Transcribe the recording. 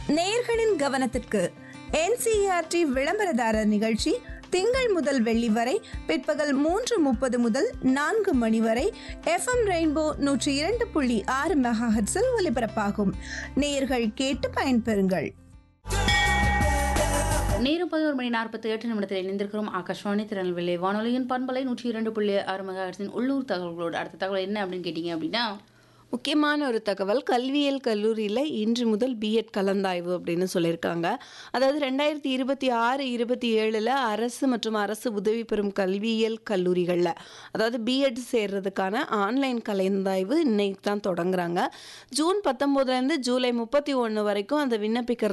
நேயர்களின் கவனத்திற்கு என்சிஆர்டி விளம்பரதாரர் நிகழ்ச்சி திங்கள் முதல் வெள்ளி வரை பிற்பகல் மூன்று முப்பது முதல் நான்கு மணி வரை எஃப்எம் ரெயின்போ நூற்றி இரண்டு புள்ளி ஆறு மெகாஹெட்ஸில் ஒலிபரப்பாகும் நேயர்கள் கேட்டு பயன்பெறுங்கள் நேரம் பதினோரு மணி நாற்பத்தி எட்டு நிமிடத்தில் இணைந்திருக்கிறோம் ஆகாஷ்வாணி திருநெல்வேலி வானொலியின் பண்பலை நூற்றி இரண்டு புள்ளி ஆறு மெகாஹெர்ட்ஸின் உள்ளூர் தகவல்களோடு அடுத்த தகவல் என்ன அப்படின்னு கேட்டிங்க அப்படின்னா முக்கியமான ஒரு தகவல் கல்வியியல் கல்லூரியில் இன்று முதல் பிஎட் கலந்தாய்வு அப்படின்னு சொல்லியிருக்காங்க அதாவது ரெண்டாயிரத்தி இருபத்தி ஆறு இருபத்தி ஏழில் அரசு மற்றும் அரசு உதவி பெறும் கல்வியியல் கல்லூரிகளில் அதாவது பிஎட் சேர்றதுக்கான ஆன்லைன் கலந்தாய்வு இன்னைக்கு தான் தொடங்குறாங்க ஜூன் பத்தொம்போதுலேருந்து ஜூலை முப்பத்தி ஒன்று வரைக்கும் அந்த விண்ணப்பிக்கிறது